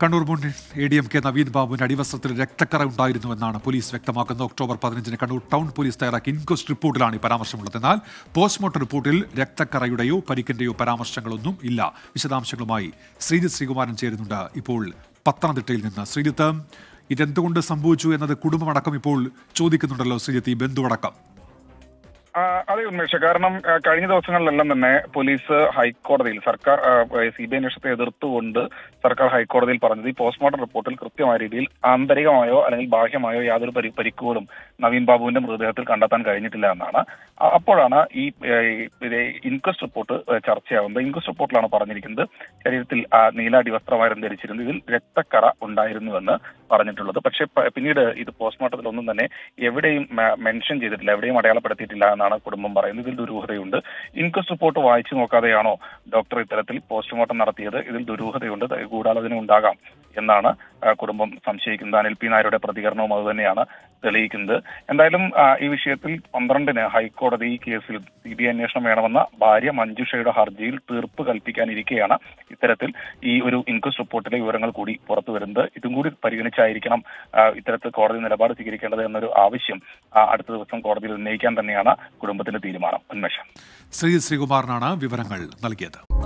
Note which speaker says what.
Speaker 1: കണ്ണൂർ മുൻ A D M കെ നവീൻ ബാബുവിന്റെ അടിവസ്ത്രത്തിൽ രക്തക്കറ ഉണ്ടായിരുന്നുവെന്നാണ് പോലീസ് വ്യക്തമാക്കുന്നത് ഒക്ടോബർ പതിനഞ്ചിന് കണ്ണൂർ ടൗൺ പോലീസ് തയ്യാറാക്കിയ ഇൻക്വസ്റ്റ് റിപ്പോർട്ടിലാണ് ഈ പരാമർശമുള്ളത് എന്നാൽ പോസ്റ്റ്മോർട്ടം റിപ്പോർട്ടിൽ രക്തക്കറയുടെയോ പരിക്കിന്റെയോ പരാമർശങ്ങളൊന്നും ഇല്ല വിശദാംശങ്ങളുമായി ശ്രീജിത്ത് ശ്രീകുമാരൻ ചേരുന്നുണ്ട് ഇപ്പോൾ പത്തനംതിട്ടയിൽ നിന്ന് ശ്രീജിത്ത് ഇതെന്തുകൊണ്ട് സംഭവിച്ചു എന്നത് കുടുംബമടക്കം ഇപ്പോൾ ചോദിക്കുന്നുണ്ടല്ലോ ശ്രീജിത്ത് ഈ ബന്ധുവടക്കം
Speaker 2: ആ, അതെ ഉന്മേഷ കാരണം ആ, കഴിഞ്ഞ ദിവസങ്ങളിലെല്ലാം തന്നെ പോലീസ് ഹൈക്കോടതിയിൽ സർക്കാർ സി ബി ഐ അന്വേഷണത്തെ എതിർത്തുകൊണ്ട് സർക്കാർ ഹൈക്കോടതിയിൽ പറഞ്ഞത് ഈ പോസ്റ്റ്മോർട്ടം റിപ്പോർട്ടിൽ കൃത്യമായ രീതിയിൽ ആന്തരികമായോ അല്ലെങ്കിൽ ബാഹ്യമായോ യാതൊരു പരി പരിക്കുകളും നവീൻ ബാബുവിന്റെ മൃതദേഹത്തിൽ കണ്ടെത്താൻ കഴിഞ്ഞിട്ടില്ല എന്നാണ് ആ, അപ്പോഴാണ് ഈ ഇൻക്വസ്റ്റ് റിപ്പോർട്ട് ഏ, ചർച്ചയാവുന്നത് ഇൻക്വസ്റ്റ് റിപ്പോർട്ടിലാണ് പറഞ്ഞിരിക്കുന്നത് ശരീരത്തിൽ ആ, നീല അടിവസ്ത്രമായിരുന്നു ധരിച്ചിരുന്നത് ഇതിൽ രക്തക്കറ ഉണ്ടായിരുന്നുവെന്ന് പറഞ്ഞിട്ടുള്ളത് പക്ഷേ പ- പിന്നീട് ഇത് പോസ്റ്റ്മോർട്ടത്തിൽ ഒന്നും തന്നെ എവിടെയും മ- മെൻഷൻ ചെയ്തിട്ടില്ല എവിടെയും അടയാളപ്പെടുത്തിയിട്ടില്ല എന്നാണ് കുടുംബം പറയുന്നത് ഇതിൽ ദുരൂഹതയുണ്ട് ഇൻക്വസ്റ്റ് റിപ്പോർട്ട് വായിച്ചു നോക്കാതെയാണോ ഡോക്ടർ ഇത്തരത്തിൽ പോസ്റ്റ്മോർട്ടം നടത്തിയത് ഇതിൽ ദുരൂഹതയുണ്ട് ത- ഗൂഢാലോചന ഉണ്ടാകാം എന്നാണ് ആ, കുടുംബം സംശയിക്കുന്നത് അനിൽ പി നായരുടെ പ്രതികരണവും അതുതന്നെയാണ് തെളിയിക്കുന്നത് എന്തായാലും ആ, ഈ വിഷയത്തിൽ പന്ത്രണ്ടിന് ഹൈക്കോടതി ഈ കേസിൽ സി ബി ഐ അന്വേഷണം വേണമെന്ന ഭാര്യ മഞ്ജുഷയുടെ ഹർജിയിൽ തീർപ്പ് കൽപ്പിക്കാനിരിക്കെയാണ് ഇത്തരത്തിൽ ഈ ഒരു ഇൻക്വസ്റ്റ് റിപ്പോർട്ടിലെ വിവരങ്ങൾ കൂടി പുറത്തു വരുന്നത് ഇതും കൂടി പരിഗണിച്ചായിരിക്കണം ആ, ഇത്തരത്തിൽ കോടതി നിലപാട് സ്വീകരിക്കേണ്ടത് എന്നൊരു ആവശ്യം ആ, അടുത്ത ദിവസം കോടതിയിൽ ഉന്നയിക്കാൻ തന്നെയാണ് കുടുംബത്തിന്റെ തീരുമാനം ഉന്മേഷം
Speaker 1: ശ്രീജിത്ത് ശ്രീകുമാറിനാണ് വിവരങ്ങൾ നൽകിയത്